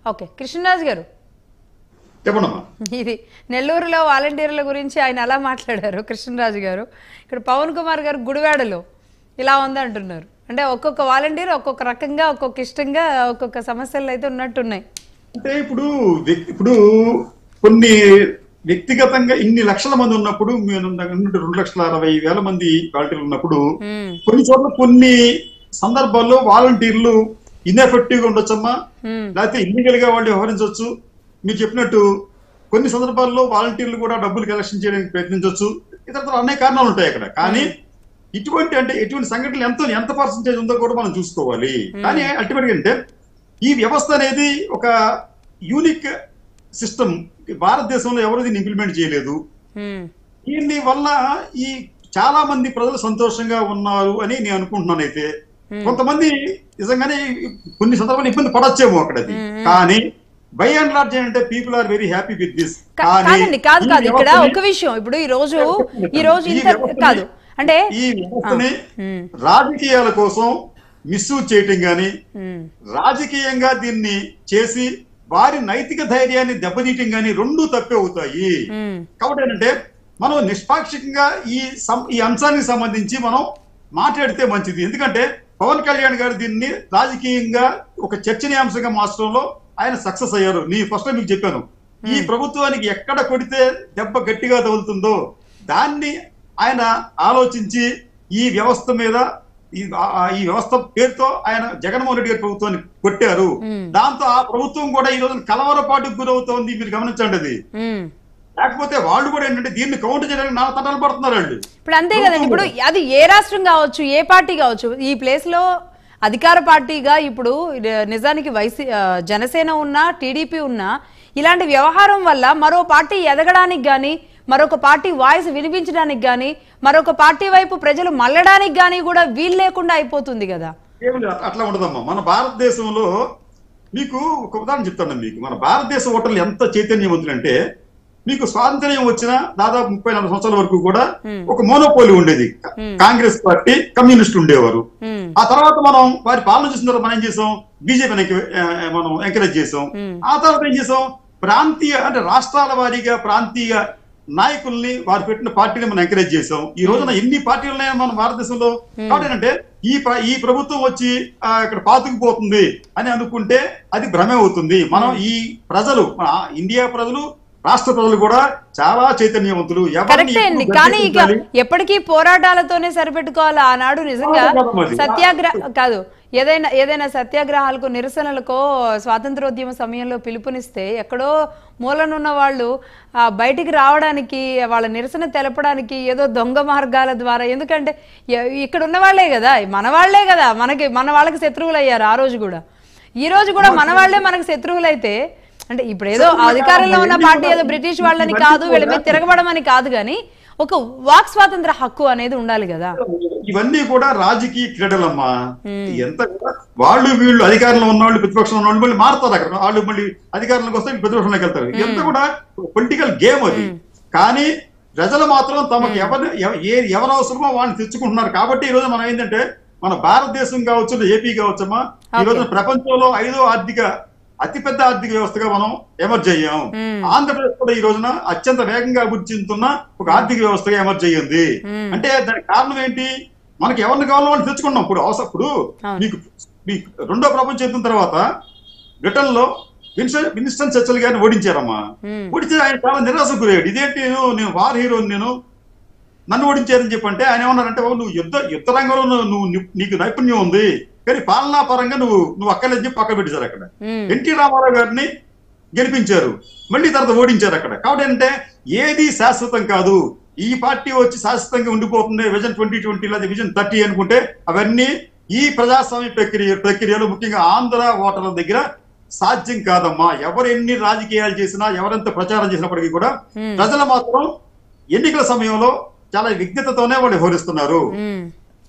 Okay Krishnaraju గారు చెప్పండమ్మా ఇది నెల్లూరులో వాలంటీర్ల గురించి ఆయన అలా మాట్లాడారు కృష్ణరాజు గారు ఇక్కడ పవన్ కుమార్ గారు గుడివాడలో ఇలా ఉంది అంటున్నారు అంటే ఒక్కొక్క వాలంటీర్ ఒక్కొక్క రకంగా ఒక్కొక్క ఇష్టంగా ఒక్కొక్క సమస్యలు అయితే ఉన్నట్టున్నాయి అంటే ఇప్పుడు వ్యక్తి- ఇప్పుడు కొన్ని వ్యక్తిగతంగా ఇన్ని లక్షల మంది ఉన్నప్పుడు మేము అన్నట్టు రెండు లక్షల అరవై వేల మంది వాలంటీర్లు ఉన్నప్పుడు మ్మ్. కొన్ని చోట్ల కొన్ని సందర్భాల్లో వాలంటీర్లు ఇన్ఎఫెక్టివ్ గా ఉండొచ్చమ్మా మ్మ్. లేకపోతే ఇల్లీగల్ గా వాళ్ళు వ్యవహరించవచ్చు మీరు చెప్పినట్టు కొన్ని సందర్భాల్లో వాలంటీర్లు కూడా డబ్బులు కలెక్షన్ చేయడానికి ప్రయత్నించవచ్చు ఇతర అనేక కారణాలు ఉంటాయి అక్కడ కానీ ఇటువంటి అంటే ఎటువంటి సంఘటనలు ఎంత ఎంత పర్సంటేజ్ ఉందో కూడా మనం చూసుకోవాలి కానీ అల్టిమేట్ అంటే ఈ వ్యవస్థ అనేది ఒక యూనిక్ సిస్టమ్ భారతదేశంలో ఎవరు దీన్ని ఇంప్లిమెంట్ చేయలేదు మ్మ్. దీని వల్ల ఈ చాలా మంది ప్రజలు సంతోషంగా ఉన్నారు అని నేను అనుకుంటున్నాను అయితే కొంతమంది నిజంగానే కొన్ని సందర్భాలు ఇబ్బంది పడొచ్చేమో అక్కడ అది కానీ బై అండ్ లార్జ్ అంటే people are very happy with this కా- కాదండి కాదు కాదు ఇక్కడ ఒక విషయం ఇప్పుడు ఈ రోజు ఈ రోజు ఇంత కాదు అంటే ఈ వ్యవస్థని మ్మ్. రాజకీయాల కోసం మిస్యూజ్ చేయటం గాని మ్మ్. రాజకీయంగా దీన్ని చేసి వారి నైతిక ధైర్యాన్ని దెబ్బతీయటం గాని రెండూ తప్పే అవుతాయి మ్మ్. కాబట్టి ఏంటంటే మనం నిష్పాక్షికంగా ఈ సం- ఈ అంశానికి సంబంధించి మనం మాట్లాడితే మంచిది ఎందుకంటే పవన్ కళ్యాణ్ గారు దీన్ని రాజకీయంగా ఒక చర్చనీయాంశంగా మార్చడంలో ఆయన సక్సెస్ అయ్యారు నీ ఫస్ట్ మీకు చెప్పాను ఈ ప్రభుత్వానికి ఎక్కడ కొడితే దెబ్బ గట్టిగా తగులుతుందో దాన్ని ఆయన ఆలోచించి ఈ వ్యవస్థ మీద ఈ ఆ- ఆ- ఈ వ్యవస్థ పేరుతో ఆయన జగన్మోహన్ రెడ్డి గారి ప్రభుత్వాన్ని కొట్టారు దాంతో ఆ ప్రభుత్వం కూడా ఈ రోజున కలవరపాటుకు గురవుతోంది మీరు గమనించండి అది మ్మ్. లేకపోతే వాళ్ళు కూడా ఏంటంటే దీన్ని కౌంటర్ చేయడానికి నాలుగు తంటాలు పడుతున్నారు వాళ్ళు ఇప్పుడు అంతే కదండి ఇప్పుడు అది ఏ రాష్ట్రం కావచ్చు ఏ పార్టీ కావచ్చు ఈ ప్లేస్ లో అధికార పార్టీగా ఇప్పుడు ని- నిజానికి వైసీ ఆ, జనసేన ఉన్నా టీడీపీ ఉన్నా ఇలాంటి వ్యవహారం వల్ల మరో పార్టీ ఎదగడానికి గాని మరొక పార్టీ వాయిస్ వినిపించడానికి గాని మరొక పార్టీ వైపు ప్రజలు మళ్ళడానికి గాని కూడా వీలు లేకుండా అయిపోతుంది కదా ఏమి లేదు, అట్లా ఉండదమ్మా మన భారతదేశంలో మీకు ఒక ఉదాహరణ చెప్తాను మీకు మన భారతదేశ ఓటర్లు ఎంత చైతన్యవంతులంటే మీకు స్వాతంత్ర్యం వచ్చిన దాదాపు ముప్పై నాలుగు సంవత్సరాల వరకు కూడా ఒక మోనోపోలి ఉండేది కాంగ్రెస్ పార్టీ కమ్యూనిస్ట్ ఉండేవారు మ్మ్. ఆ తర్వాత మనం వారి పాలన చూసిన తర్వాత మనం ఏం చేసాం బీజేపీని మనం ఎంకరేజ్ చేసాం ఆ తర్వాత ఏం చేసాం ప్రాంతీయ అంటే రాష్ట్రాల వారీగా ప్రాంతీయ నాయకుల్ని వారు పెట్టిన పార్టీని మనం ఎంకరేజ్ చేసాం ఈ రోజున ఎన్ని పార్టీలు ఉన్నాయో మన భారతదేశంలో కాబట్టి ఏంటంటే ఈ ప్ర- ఈ ప్రభుత్వం వచ్చి ఆ, ఇక్కడ పాతుకుపోతుంది అని అనుకుంటే అది భ్రమే అవుతుంది మనం ఈ ప్రజలు మన ఇండియా ప్రజలు రాష్ట్ర ప్రజలు కూడా చాలా చైతన్యవంతులు ఎవరిని కరెక్టే అండి ఎప్పుడు కానీ ఇక గద్దెదించాలి? ఎప్పటికీ పోరాటాలతోనే సరిపెట్టుకోవాలి ఆనాడు నిజంగా అవును కదా మరి. సత్యాగ్రహ కాదు ఏదైనా ఏదైనా సత్యాగ్రహాలకు నిరసనలకో స్వాతంత్రోద్యమ సమయంలో పిలుపునిస్తే ఎక్కడో మూలనున్న వాళ్ళు ఆ, బయటికి రావడానికి వాళ్ళ నిరసన తెలపడానికి ఏదో దొంగ మార్గాల ద్వారా ఎందుకంటే ఎ- ఇక్కడ ఉన్న వాళ్ళే కదా మన వాళ్ళే కదా మనకి మన వాళ్ళకి శత్రువులు అయ్యారు ఆ రోజు కూడా ఈ రోజు కూడా మన వాళ్ళే మనకు శత్రువులు అయితే అంటే ఇప్పుడు ఏదో అధికారంలో ఉన్న పార్టీ ఏదో బ్రిటిష్ వాళ్ళని కాదు వీళ్ళ మీద తిరగబడమని కాదు కానీ ఒక వాక్ స్వాతంత్ర హక్కు అనేది ఉండాలి కదా ఇవన్నీ కూడా రాజకీయ క్రీడలమ్మా ఎంత కూడా వాళ్ళు వీళ్ళు అధికారంలో ఉన్న వాళ్ళు ప్రతిపక్షంలో ఉన్న వాళ్ళు మళ్ళీ మారుతారు అక్కడ వాళ్ళు మళ్ళీ అధికారంలోకి వస్తే వీళ్ళు ప్రతిపక్షంలోకి వెళ్తారు ఎంత కూడా పొలిటికల్ గేమ్ అది కానీ ప్రజలు మాత్రం తమకు ఎవరు ఎవ- ఏ ఎవరు అవసరమో వాళ్ళని తెచ్చుకుంటున్నారు కాబట్టి ఈ రోజు మనం ఏంటంటే మన భారతదేశం కావచ్చు ఏపీ కావచ్చమ్మా ఈ రోజు ప్రపంచంలో ఐదో ఆర్థిక అతిపెద్ద ఆర్థిక వ్యవస్థగా మనం ఎమర్జ్ అయ్యాం ఆంధ్రప్రదేశ్ కూడా ఈ రోజున అత్యంత వేగంగా అభివృద్ధి చెందుతున్న ఒక ఆర్థిక వ్యవస్థగా ఎమర్జ్ అయ్యింది అంటే దానికి కారణం ఏంటి మనకి ఎవరిని కావాలో వాళ్ళు తెచ్చుకున్నాం ఇప్పుడు అవసరం ఇప్పుడు అవును. మీకు మీకు రెండో ప్రపంచ యుద్ధం తర్వాత బ్రిటన్ లో విన్స్టన్ విన్స్టన్ చర్చల్ గారిని ఓడించారమ్మా మ్మ్. ఓడితే ఆయన చాలా నిరాశకు గురయ్యాడు ఇదేంటి నేను నేను వార్ హీరో నేను నన్ను ఓడించారని చెప్పంటే ఆయన ఏమన్నారంటే "బాబు, నువ్వు యుద్ధ యుద్ధ రంగంలో నువ్వు నువ్వు ని- నీకు నైపుణ్యం ఉంది కానీ పాలనా పరంగా నువ్వు నువ్వు అక్కర్లేదని చెప్పి పక్క పెట్టేశారు అక్కడ మ్మ్. ఎన్టీ రామారావు గారిని గెలిపించారు మళ్ళీ తర్వాత ఓడించారు అక్కడ కాబట్టి ఏంటంటే ఏది శాశ్వతం కాదు ఈ పార్టీ వచ్చి శాశ్వతంగా ఉండిపోతుంది విజన్ ట్వంటీ ట్వంటీ లేదా విజన్ థర్టీ అనుకుంటే అవన్నీ ఈ ప్రజాస్వామ్య ప్రక్రియ ప్రక్రియలో ముఖ్యంగా ఆంధ్ర ఓటర్ల దగ్గర సాధ్యం కాదమ్మా ఎవరు ఎన్ని రాజకీయాలు చేసినా ఎవరెంత ప్రచారం చేసినప్పటికీ కూడా ప్రజలు మాత్రం ఎన్నికల సమయంలో చాలా విజ్ఞతతోనే వాళ్ళు వ్యవహరిస్తున్నారు మ్మ్.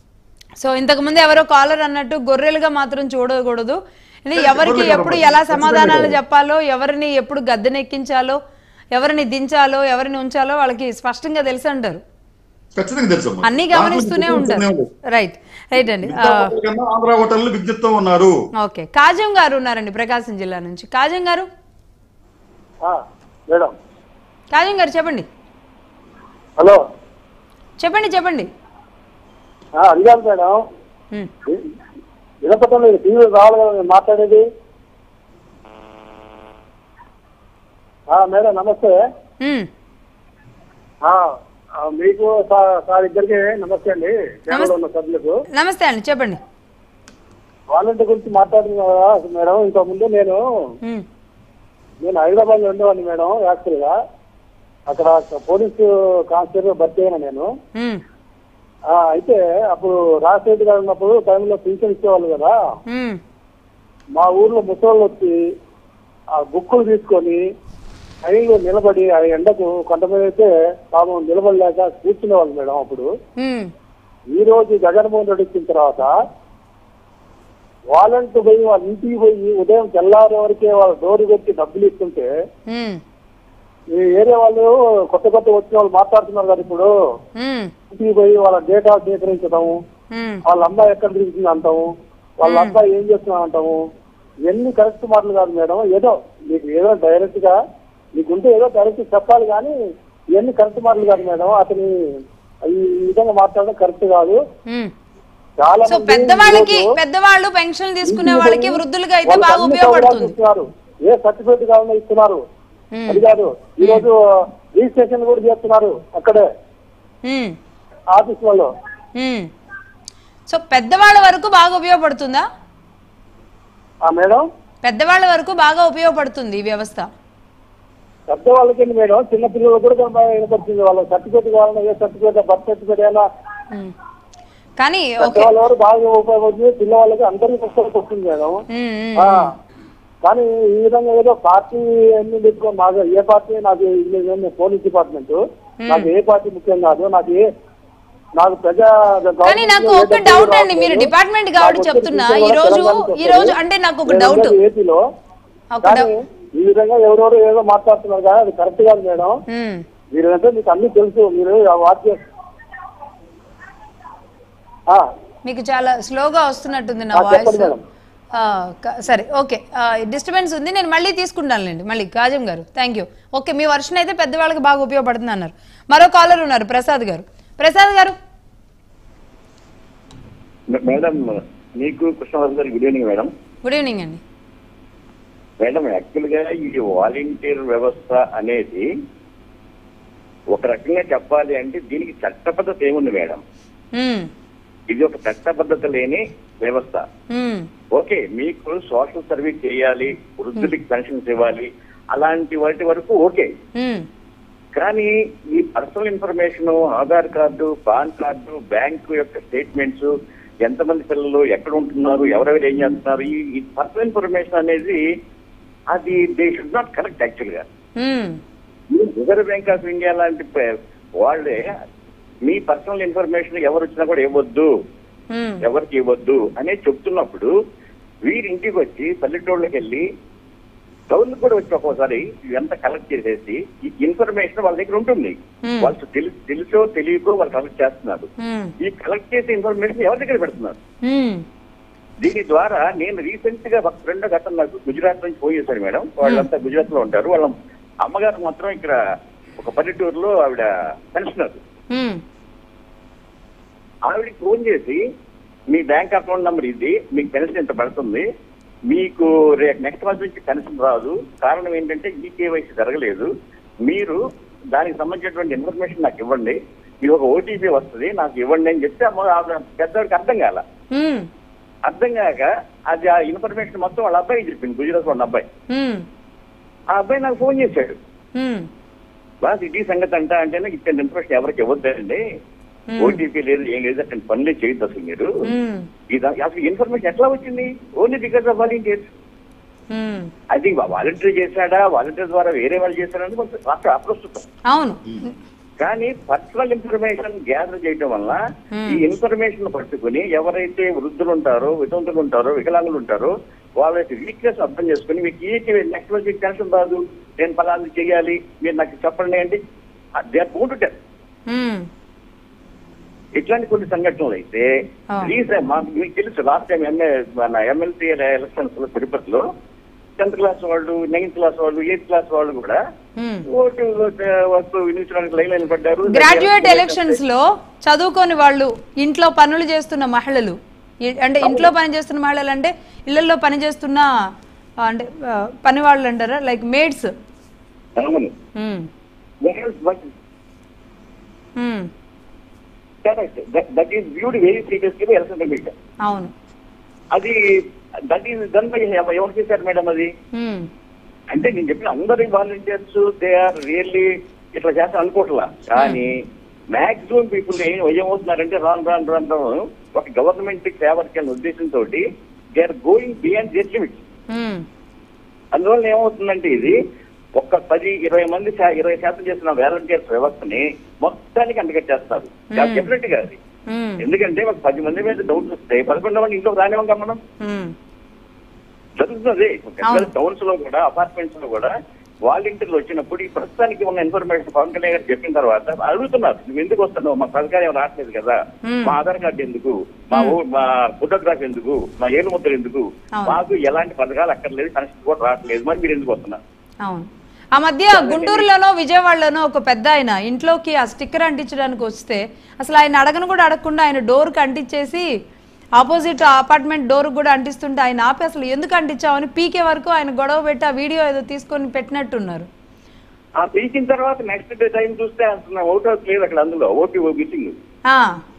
సో ఇంతకు ముందు ఎవరో కాలర్ అన్నట్టు గొర్రెలుగా మాత్రం చూడకూడదు ఇది ఎవరికి గొర్రెలుగా ఎప్పుడు మాత్రం. ఎలా సమాధానాలు ఖచ్చితంగా. చెప్పాలో ఎవరిని ఎప్పుడు గద్దెనెక్కించాలో ఎవరిని దించాలో ఎవరిని ఉంచాలో వాళ్ళకి స్పష్టంగా తెలుసు అంటారు ఖచ్చితంగా తెలుసమ్మా అన్ని దాంట్లో గమనిస్తూనే విజ్ఞప్తి ఉంటారు లేదు. రైట్ రైట్ అండి ఆ, విద్యాపతుల కన్నా ఆంధ్ర ఓటర్లు విజ్ఞప్తితో ఉన్నారు ఓకే కాజం గారు ఉన్నారండి ప్రకాశం జిల్లా నుంచి కాజం గారు ఆ, మేడం కాజం గారు చెప్పండి హలో చెప్పండి చెప్పండి ఆ, అడిగాను మేడం ఉమ్, వినపడంలో టీవీ రావాలి కదా నేను మాట్లాడేది ఆ, మేడం నమస్తే ఉమ్, ఆ, ఆ, మీకు సా- సార్ ఇద్దరికి నమస్తే అండి కేరళలో ఉన్న సభ్యులకు నమస్తే అండి చెప్పండి వాలంటీర్ గురించి మాట్లాడింది కదా మేడం ఇంత ముందు నేను ఉమ్, నేను హైదరాబాద్ లో ఉండేవాడిని మేడం యాక్చువల్ గా అక్కడ పోలీసు కానిస్టేబుల్ భర్తీ అయినా నేను ఉమ్, ఆ, అయితే అప్పుడు రాజశేఖర్ గారు ఉన్నప్పుడు టైంలో పింఛన్ ఇచ్చేవాళ్ళు కదా ఉమ్, మా ఊర్లో ముసళ్ళు వచ్చి ఆ బుక్కులు తీసుకొని లైన్లో నిలబడి ఆ ఎండకు కొంతమంది అయితే పాపం నిలబడలేక కూర్చునేవాళ్ళు మేడం అప్పుడు ఉమ్, ఈ రోజు జగన్మోహన్ రెడ్డి వచ్చిన తర్వాత వాలంటీర్ పోయి వాళ్ళ ఇంటికి పోయి ఉదయం తెల్లారి వరకే వాళ్ళ డోర్ పెట్టి డబ్బులు ఇస్తుంటే ఉమ్, ఈ ఏరియా వాళ్ళు కొత్త కొత్త వచ్చిన వాళ్ళు మాట్లాడుతున్నారు కదా ఇప్పుడు ఉమ్, ఇంటికి పోయి వాళ్ళ డేటా సేకరించడము ఉమ్, వాళ్ళ అమ్మాయి ఎక్కడ తిరుగుతుంది అంటాము వాళ్ళ అబ్బాయి ఏం చేస్తున్నా అంటాము ఇవన్నీ కరెక్ట్ మాటలు కాదు మేడం ఏదో మీకు ఏదో డైరెక్ట్ గా మీకుంటే ఏదో డైరెక్ట్ చెప్పాలి కానీ ఇవన్నీ కరెక్ట్ మాటలు కాదు మేడం అతని ఈ విధంగా మాట్లాడడం కరెక్ట్ కాదు ఉమ్. చాలా సో మంది పెద్దవాళ్ళకి ఈరోజు పెద్దవాళ్ళు పెన్షన్ తీసుకునే ఇంటికి వాళ్ళకి పోయి వృద్ధులుగా అయితే వాళ్ళకి బాగా అన్ని ఉపయోగపడుతుంది సౌకర్యాలు ఇస్తున్నారు ఏ సర్టిఫికేట్ కావాలన్నా ఇస్తున్నారు ఉమ్, అది కాదు ఈ రోజు రిజిస్ట్రేషన్ కూడా చేస్తున్నారు అక్కడే ఉమ్, ఆఫీస్ వాళ్ళు ఉమ్. సో పెద్దవాళ్ళ వరకు బాగా ఉపయోగపడుతుందా ఆ మేడం పెద్దవాళ్ళ వరకు బాగా ఉపయోగపడుతుంది ఈ వ్యవస్థ పెద్ద వాళ్ళకి మేడం చిన్న పిల్లలు కూడా బాగా వినపడుతుంది వాళ్ళ సర్టిఫికేట్ కావాలన్నా ఏ సర్టిఫికేట్ బర్త్ సర్టిఫికేట్ అయినా ఉమ్. కానీ ఓకే పెద్దవాళ్ళ వరకు బాగా ఉపయోగపడుతుంది పిల్లవాళ్ళకి అందరికీ పుస్తకం వస్తుంది మేడం ఉమ్, ఉమ్, ఆ, కానీ ఈ విధంగా ఏదో పార్టీ అన్ని పెట్టుకొని నాకు ఏ పార్టీ నాకు ఇది లేదు, పోలీస్ డిపార్ట్మెంట్ నాకు ఏ పార్టీ ముఖ్యం కాదు నాకు ఏ నాకు ప్రజా కానీ నాకు ఒక డౌట్ అండి మీరు డిపార్ట్మెంట్ కాబట్టి చెప్తున్నా ఈ రోజు ఈ రోజు అంటే నాకు ఒక డౌట్ ఏపీలో ఒక కానీ డౌట్ ఈ విధంగా ఎవరెవరు ఏదో మాట్లాడుతున్నారు కానీ అది కరెక్ట్ కాదు మేడం ఉమ్, మీరు అంటే మీకు అన్ని తెలుసు మీరు ఆ వాక్య ఆ, మీకు చాలా స్లోగా వస్తున్నట్టుంది నా ఆ, చెప్పండి వాయిస్ మేడం. సరే ఓకే డిస్టర్బెన్స్ ఉంది నేను మళ్ళీ తీసుకుంటానులేండి మళ్ళీ కాజం గారు థ్యాంక్ యూ ఓకే మీ వర్షన్ అయితే పెద్దవాళ్ళకి బాగా ఉపయోగపడుతుంది అన్నారు మరో కాలర్ ఉన్నారు ప్రసాద్ గారు ప్రసాద్ గారు మేడం మీకు కృష్ణవర్ధన్ గారు good evening madam good evening అండి మేడం యాక్చువల్ గా ఈ వాలంటీర్ వ్యవస్థ అనేది ఒక రకంగా చెప్పాలి అంటే దీనికి చట్టబద్ధత ఏముంది మేడం ఉమ్, ఇది ఒక చట్టబద్ధత లేని వ్యవస్థ ఉమ్, ఓకే మీకు సోషల్ సర్వీస్ చేయాలి వృద్ధులకి పెన్షన్స్ ఇవ్వాలి అలాంటి వాటి వరకు ఓకే ఉమ్, కానీ ఈ personal information Aadhaar card PAN card bank యొక్క స్టేట్మెంట్స్ ఎంతమంది పిల్లలు ఎక్కడ ఉంటున్నారు ఎవరెవరు ఏం చేస్తున్నారు ఈ ఈ పర్సనల్ ఇన్ఫర్మేషన్ అనేది అది they should not correct actual గా ఉమ్, ఈ రిజర్వ్ బ్యాంక్ ఆఫ్ ఇండియా లాంటి ప- వాళ్ళే మీ పర్సనల్ ఇన్ఫర్మేషన్ ఎవరు వచ్చినా కూడా ఇవ్వద్దు ఉమ్, ఎవరికి ఇవ్వద్దు అనేది చెప్తున్నప్పుడు వీరి ఇంటికి వచ్చి పల్లెటూళ్ళకి వెళ్ళి టౌన్ కూడా వచ్చి ఒక్కోసారి ఇదంతా కలెక్ట్ చేసేసి ఈ ఇన్ఫర్మేషన్ వాళ్ళ దగ్గర ఉంటుంది Hmm. వాళ్ళు తెలుసు తెలుసో తెలియకో వాళ్ళు కలెక్ట్ చేస్తున్నారు ఉమ్, ఈ కలెక్ట్ చేసే ఇన్ఫర్మేషన్ ఎవరి దగ్గర పెడుతున్నారు ఉమ్, దీని ద్వారా నేను రీసెంట్ గా ఒక ఫ్రెండ్ గతం నాకు గుజరాత్ నుంచి ఫోన్ చేశారు మేడం వాళ్ళంతా గుజరాత్ లో ఉంటారు వాళ్ళ అమ్మగారు మాత్రం ఇక్కడ ఒక పల్లెటూరులో ఆవిడ పెన్షనర్ ఉమ్, ఆవిడకి ఫోన్ చేసి మీ బ్యాంక్ అకౌంట్ నంబర్ ఇది మీకు పెన్షన్ ఇంత పడుతుంది మీకు రేపు నెక్స్ట్ మంత్ నుంచి పెన్షన్ రాదు కారణం ఏంటంటే ఈ కేవైసీ జరగలేదు మీరు దానికి సంబంధించినటువంటి ఇన్ఫర్మేషన్ నాకు ఇవ్వండి ఇది ఒక ఓటీపీ వస్తుంది నాకు ఇవ్వండి అని చెప్తే అమ్మ ఆవిడ పెద్దవాడికి అర్థం కాల ఉమ్, అర్థం కాక అది ఆ ఇన్ఫర్మేషన్ మొత్తం వాళ్ళ అబ్బాయి చెప్పింది గుజరాత్ వాళ్ళ అబ్బాయి ఉమ్, ఆ అబ్బాయి నాకు ఫోన్ చేశాడు ఉమ్, బాస్ ఇది సంగతి అంట అంటే ఇచ్చిన ఇన్ఫర్మేషన్ ఎవరికి ఇవ్వద్దండి Hmm. ఓటీపీ లేదు ఏం లేదు అటువంటి పనులే చేయొద్దు అసలు మీరు ఉమ్, ఇది అసలు ఇన్ఫర్మేషన్ ఎట్లా వచ్చింది only because of volunteers um. అది వాలంటీర్ చేశాడా వాలంటీర్ ద్వారా వేరే వాళ్ళు చేశారని కొంచెం రాష్ట్ర అప్రస్తుతం అవును కానీ పర్సనల్ ఇన్ఫర్మేషన్ గ్యాదర్ చేయడం వల్ల Hmm. ఈ ఇన్ఫర్మేషన్ పట్టుకుని ఎవరైతే వృద్ధులు ఉంటారో వితంతులు ఉంటారో వికలాంగులు ఉంటారో వాళ్ళ వీక్నెస్ అర్థం చేసుకుని మీకు ఏ నెక్స్ట్ రోజు మీకు టెన్షన్ రాదు నేను ఫలాన్ని చేయాలి మీరు నాకు చెప్పండి అంటే they are gone to ten um, ఇట్లాంటి కొన్ని సంఘటనలు అయితే ఆ. రీసెంట్ మాకు మీకు తెలుసు లాస్ట్ టైం ఎంఏ మన ఎమ్మెల్సీ ఎలక్షన్స్ లో తిరుపతిలో టెన్త్ క్లాస్ వాళ్ళు నైన్త్ క్లాస్ వాళ్ళు ఎయిత్ క్లాస్ వాళ్ళు కూడా మ్మ్. ఓటు వస్తూ వినియోగించడానికి లైన్ లైన్ పడ్డారు గ్రాడ్యుయేట్ ఎలక్షన్స్ లో చదువుకోని వాళ్ళు ఇంట్లో పనులు చేస్తున్న మహిళలు ఈ- అంటే ఇంట్లో పని చేస్తున్న మహిళలు అంటే ఇళ్లలో పని చేస్తున్న ఆ, అంటే ఆ, పని వాళ్ళు అంటారా లైక్ మేడ్స్ అవును correct that is viewed very seriously election commission అవును అది దట్ ఈస్ డన్ బై ఎవరు చేశారు మేడం అది మ్మ్. అంటే నేను చెప్పిన అందరి వాలంటీర్స్ దే ఆర్ రియల్లీ ఇట్లా చేస్తా అనుకోవట్లా కానీ మాక్సిమం పీపుల్ ఏమవుతున్నారంటే రాను రాను రాను రాను ఒక గవర్నమెంట్ ఫేవర్ కింద ఉద్దేశంతో they are going beyond their limits hmm. అందువల్ల ఏమవుతుందంటే ఇది ఒక్క పది ఇరవై మంది శా- ఇరవై శాతం చేసిన వాలంటీర్స్ వ్యవస్థని మొత్తానికి అంటగట్టేస్తారు డెఫినెట్ గా అది మ్మ్. ఎందుకంటే ఒక పది మంది మీద డౌట్స్ వస్తాయి పదకొండు మంది ఇంట్లో రానివ్వం మనం మ్మ్. జరుగుతుంది అవును. టౌన్స్ లో కూడా అపార్ట్మెంట్స్ లో కూడా వాలంటీర్లు వచ్చినప్పుడు ఈ ప్రస్తుతానికి ఉన్న ఇన్ఫర్మేషన్ పవన్ కళ్యాణ్ గారు చెప్పిన తర్వాత అడుగుతున్నారు నువ్వు ఎందుకు వస్తున్నావు మా పథకాలు ఏం రావట్లేదు కదా మ్మ్. మా ఆధార్ కార్డు ఎందుకు మా ఓ- మా ఫోటోగ్రాఫ్ ఎందుకు మా ఏలు ముద్ర ఎందుకు అవును. మాకు ఎలాంటి పథకాలు అక్కర్లేదు కనెక్షన్ కూడా రావట్లేదు మరి మీరు ఎందుకు వస్తున్నారు అవును ఆ మధ్య గుంటూరులోనో విజయవాడలోనో ఒక పెద్ద ఆయన ఇంట్లోకి ఆ స్టిక్కర్ అంటించడానికి వస్తే అసలు ఆయన అడగను కూడా అడగకుండా ఆయన డోర్కి అంటించేసి ఆపోజిట్ అపార్ట్మెంట్ డోర్ కూడా అంటిస్తుంటే ఆయన ఆపి అసలు ఎందుకు అంటించావని పీకే వరకు ఆయన గొడవ పెట్టి ఆ వీడియో ఏదో తీసుకొని పెట్టినట్టున్నారు ఆ పీకిన తర్వాత నెక్స్ట్ డే టైం చూస్తే అసలు ఓటు హౌస్ లేదు అక్కడ అందులో ఓటు మిస్సింగ్ ఆ.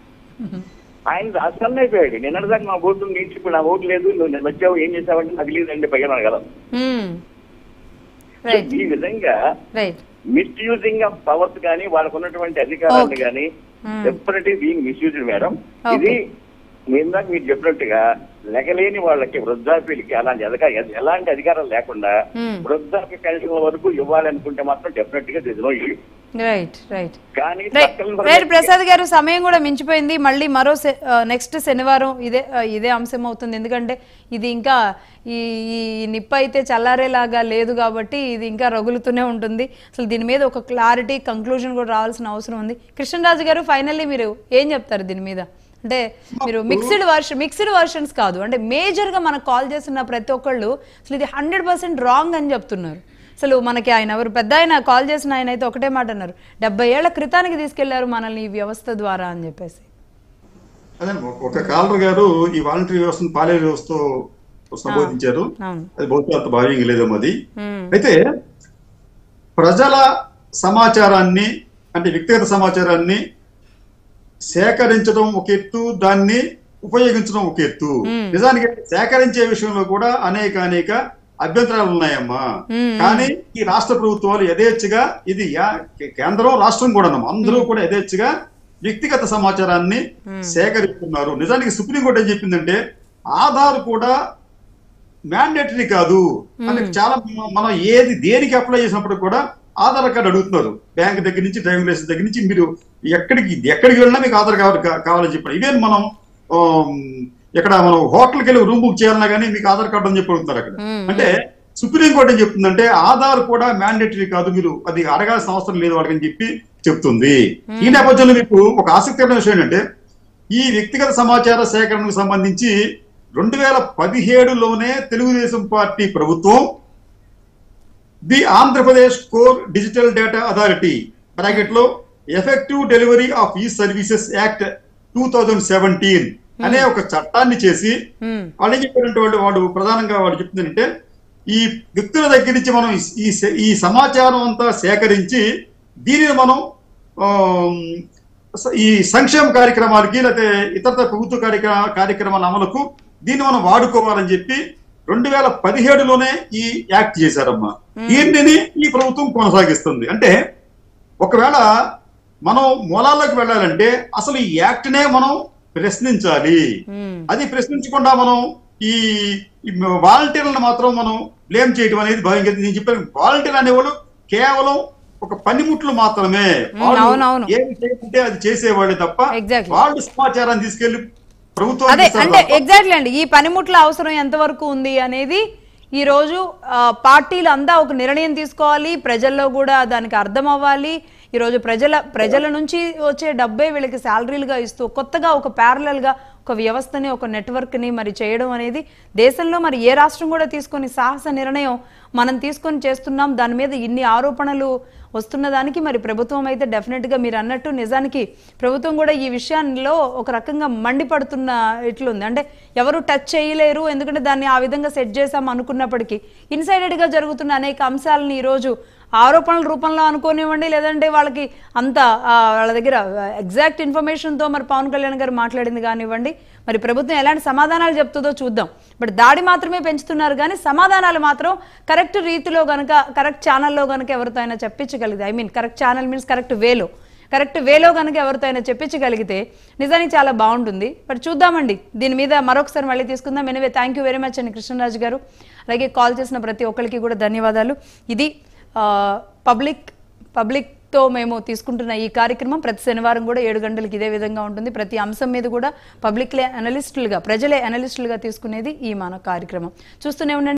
ఆయన అసలు అయిపోయాడు నిన్నటిదాకా మా ఓటు నీటి ఇప్పుడు నా ఓటు లేదు నువ్వు నేను వచ్చావు ఏం చేసావంటే నాకు లేదండి పైన అడగలం మ్మ్. రైట్ ఈ విధంగా రైట్ మిస్యూజింగ్ ఆఫ్ పవర్స్ కానీ వాళ్ళకు ఉన్నటువంటి అధికారాలు Okay. కానీ Hmm. Definitely being misused madam Okay. ఇది మీ ఇందాక మీరు చెప్పినట్టుగా లెగలేని వాళ్ళకి వృద్ధాప్యులకి అలాంటి అధికార ఎలాంటి అధికారం లేకుండా Hmm. వృద్ధాప్య పెన్షన్ వరకు ఇవ్వాలనుకుంటే మాత్రం డెఫినెట్ గా దిశలో ఇవ్వు. రైట్ రైట్ కానీ రైట్ పక్కన రైట్ ప్రసాద్ గారు సమయం కూడా మించిపోయింది మళ్ళీ మరో నెక్స్ట్ శనివారం ఇదే ఆ, ఇదే అంశం అవుతుంది ఎందుకంటే ఇది ఇంకా ఈ ఈ నిప్ప అయితే చల్లారేలాగా లేదు కాబట్టి ఇది ఇంకా రగులుతూనే ఉంటుంది అసలు దీని మీద ఒక క్లారిటీ కంక్లూజన్ కూడా రావాల్సిన అవసరం ఉంది కృష్ణరాజు గారు ఫైనల్లీ మీరు ఏం చెప్తారు దీని మీద అంటే మీరు మిక్స్డ్ వర్షన్ మిక్స్డ్ వర్షన్స్ కాదు అంటే మేజర్గా మనకు కాల్ చేస్తున్న ప్రతి ఒక్కళ్ళు అసలు ఇది హండ్రెడ్ పర్సెంట్ రాంగ్ అని చెప్తున్నారు అసలు మనకి ఆయన ఎవరు పెద్ద ఆయన కాల్ చేసిన ఆయన అయితే ఒకటే మాట అన్నారు డెబ్బై ఏళ్ల క్రితానికి తీసుకెళ్లారు మనల్ని ఈ వ్యవస్థ ద్వారా అని చెప్పేసి అదే ఒక కాలర్ గారు ఈ వాలంటరీ వ్యవస్థను పాలే వ్యవస్థతో సంబోధించారు అవును అది బహుశా అంత భావ్యంగా లేదేమో అది మ్మ్. అయితే ప్రజల సమాచారాన్ని అంటే వ్యక్తిగత సమాచారాన్ని సేకరించడం ఒక ఎత్తు దాన్ని ఉపయోగించడం ఒక ఎత్తు మ్మ్. నిజానికి సేకరించే విషయంలో కూడా అనేక అనేక అభ్యంతరాలు ఉన్నాయమ్మా మ్మ్. కానీ ఈ రాష్ట్ర ప్రభుత్వాలు యథేచ్ఛగా ఇది యా- కేంద్రం రాష్ట్రం కూడా అందరూ కూడా యథేచ్ఛగా వ్యక్తిగత సమాచారాన్ని సేకరిస్తున్నారు నిజానికి సుప్రీంకోర్టు ఏం చెప్పిందంటే ఆధార్ కూడా మ్యాండేటరీ కాదు అని చాలా మ- మనం ఏది దేనికి అప్లై చేసినప్పుడు కూడా ఆధార్ కార్డు అడుగుతున్నారు బ్యాంక్ దగ్గర నుంచి డ్రైవింగ్ లైసెన్స్ దగ్గర నుంచి మీరు ఎక్కడికి ఎక్కడికి వెళ్ళినా మీకు ఆధార్ కార్డు కా- కావాలని చెప్పారు ఇవేం మనం ఆమ్, ఇక్కడ మనం హోటల్కి వెళ్ళి రూమ్ బుక్ చేయాలన్నా కానీ మీకు ఆధార్ కార్డు అని చెప్పి అడుగుతున్నారు అక్కడ మ్మ్. అంటే సుప్రీంకోర్టు ఏం చెప్తుందంటే ఆధార్ కూడా మ్యాండేటరీ కాదు మీరు అది అడగాల్సిన అవసరం లేదు వాళ్ళకి అని చెప్పి చెప్తుంది ఈ నేపథ్యంలో మీకు ఒక ఆసక్తికరమైన విషయం ఏంటంటే ఈ వ్యక్తిగత సమాచార సేకరణకు సంబంధించి రెండు వేల పదిహేడులోనే తెలుగుదేశం పార్టీ ప్రభుత్వం the Andhra Pradesh core digital data authority bracket లో effective delivery of e services act two thousand seventeen అనే ఒక చట్టాన్ని చేసి మ్మ్. వాళ్ళు ఏం చెప్పారంటే వాళ్ళు వాడు ప్రధానంగా వాడు చెప్తుందంటే ఈ వ్యక్తుల దగ్గర నుంచి మనం ఈ- ఈ సే- ఈ సమాచారం అంతా సేకరించి దీనిని మనం ఆమ్, స- ఈ సంక్షేమ కార్యక్రమాలకి లేకపోతే ఇతర ప్రభుత్వ కార్యక్రమ కార్యక్రమాల అమలుకు దీన్ని మనం వాడుకోవాలని చెప్పి రెండు వేల పదిహేడులోనే ఈ యాక్ట్ చేశారమ్మా దీనిని ఈ ప్రభుత్వం కొనసాగిస్తుంది అంటే ఒకవేళ మనం మూలాల్లోకి వెళ్ళాలంటే అసలు ఈ యాక్ట్ నే మనం ప్రశ్నించాలి మ్మ్. అది ప్రశ్నించకుండా మనం ఈ ఈ వాలంటీర్లను మాత్రం మనం బ్లేమ్ చేయడం అనేది భావ్యం నేను చెప్పాను వాలంటీర్ అనేవాళ్ళు కేవలం ఒక పనిముట్లు మాత్రమే వాళ్ళు అవునవును. ఏమి చేయకుంటే అది చేసేవాళ్ళు తప్ప Exactly. వాళ్ళు సమాచారాన్ని తీసుకెళ్లి ప్రభుత్వం అదే అంటే ఎగ్జాక్ట్లీ అండి ఈ పనిముట్ల అవసరం ఎంతవరకు ఉంది అనేది ఈ రోజు ఆ, పార్టీలు అంతా ఒక నిర్ణయం తీసుకోవాలి ప్రజల్లో కూడా దానికి అర్థం అవ్వాలి ఈరోజు ప్రజల ప్రజల నుంచి వచ్చే డబ్బే వీళ్ళకి శాలరీలుగా ఇస్తూ కొత్తగా ఒక parallel గా ఒక వ్యవస్థని ఒక నెట్వర్క్ని మరి చేయడం అనేది దేశంలో మరి ఏ రాష్ట్రం కూడా తీసుకొని సాహస నిర్ణయం మనం తీసుకొని చేస్తున్నాం దాని మీద ఇన్ని ఆరోపణలు వస్తున్న దానికి మరి ప్రభుత్వం అయితే డెఫినెట్గా మీరు అన్నట్టు నిజానికి ప్రభుత్వం కూడా ఈ విషయాల్లో ఒక రకంగా మండిపడుతున్న ఇట్లుంది అంటే ఎవరు టచ్ చేయలేరు ఎందుకంటే దాన్ని ఆ విధంగా సెట్ చేసాం అనుకున్నప్పటికీ ఇన్సైడెడ్గా జరుగుతున్న అనేక అంశాలను ఈరోజు ఆరోపణల రూపంలో అనుకోనివ్వండి లేదంటే వాళ్ళకి అంత ఆ, వాళ్ళ దగ్గర ఎగ్జాక్ట్ ఇన్ఫర్మేషన్తో మరి పవన్ కళ్యాణ్ గారు మాట్లాడింది కానివ్వండి మరి ప్రభుత్వం ఎలాంటి సమాధానాలు చెప్తుందో చూద్దాం బట్ దాడి మాత్రమే పెంచుతున్నారు కానీ సమాధానాలు మాత్రం కరెక్ట్ రీతిలో గనక కరెక్ట్ ఛానల్లో గనక ఎవరితో అయినా చెప్పించగలిగితే I mean correct channel means correct వేలో కరెక్ట్ వేలో కనుక ఎవరితో అయినా చెప్పించగలిగితే నిజానికి చాలా బాగుంటుంది బట్ చూద్దామండి దీని మీద మరొకసారి మళ్ళీ తీసుకుందాం anyway thank you very much అండి కృష్ణరాజు గారు అలాగే కాల్ చేసిన ప్రతి ఒక్కరికి కూడా ధన్యవాదాలు ఇది పబ్లిక్ పబ్లిక్తో మేము తీసుకుంటున్న ఈ కార్యక్రమం ప్రతి శనివారం కూడా ఏడు గంటలకు ఇదే విధంగా ఉంటుంది ప్రతి అంశం మీద కూడా పబ్లిక్లే అనలిస్టులుగా ప్రజలే అనలిస్టులుగా తీసుకునేది ఈ మన కార్యక్రమం చూస్తూనే ఉండండి